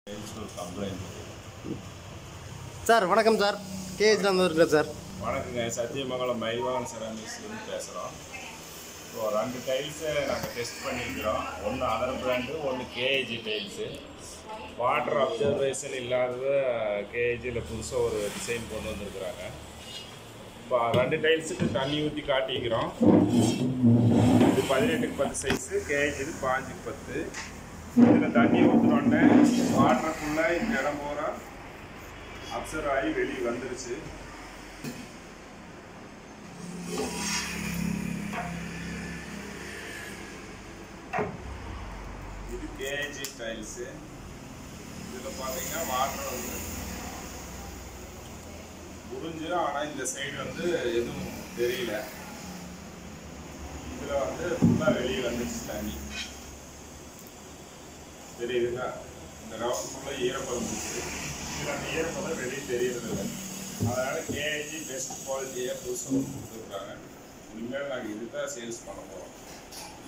ஒரு complaint sir வணக்கம் sir கேஹெச்ல வந்து இருக்கிறேன் சார் வணக்கங்க சத்தியமங்கலம் மயில்வாகன் செராமிக்ஸ்லேருந்து பேசுகிறோம் இப்போ ரெண்டு டைல்ஸை நாங்கள் டெஸ்ட் பண்ணியிருக்கிறோம் ஒன்று அதர் பிராண்டு ஒன்று கேஏஜி டைல்ஸு வாட்டர் அப்சர்வேஷன் இல்லாதது கேஏஜியில் புதுசாக ஒரு டிசைன் கொண்டு வந்திருக்கிறாங்க இப்போ ரெண்டு டைல்ஸுக்கு தண்ணி ஊற்றி காட்டிக்கிறோம் இது பதினெட்டுக்கு பத்து சைஸு கேஏஜி பாஞ்சுக்கு பத்து இதில் தண்ணி ஊற்றினோடனே வாட்டருக்குள்ளே இந்த இடம் பூரா அப்சர்வ் ஆகி வெளியே வந்துருச்சு இது கேஜி டைல்ஸு இதில் பார்த்தீங்கன்னா வாட்டர் வந்து புரிஞ்சு ஆனால் இந்த சைடு வந்து எதுவும் தெரியல இதில் வந்து ஃபுல்லாக வெளியே வந்துருச்சு தண்ணி தெரியுதுங்களா இந்த ரவுண்ட் ஃபுல்லாக ஈரப்பதம் இருக்கு இதில் அந்த ஈரப்பதம் வெளியே தெரியறது இல்லை அதனால் கேஜி பெஸ்ட் குவாலிட்டியாக புதுசாக கொடுத்துருக்குறாங்க இனிமேல் நாங்கள் இதுதான் சேல்ஸ் பண்ண போகிறோம்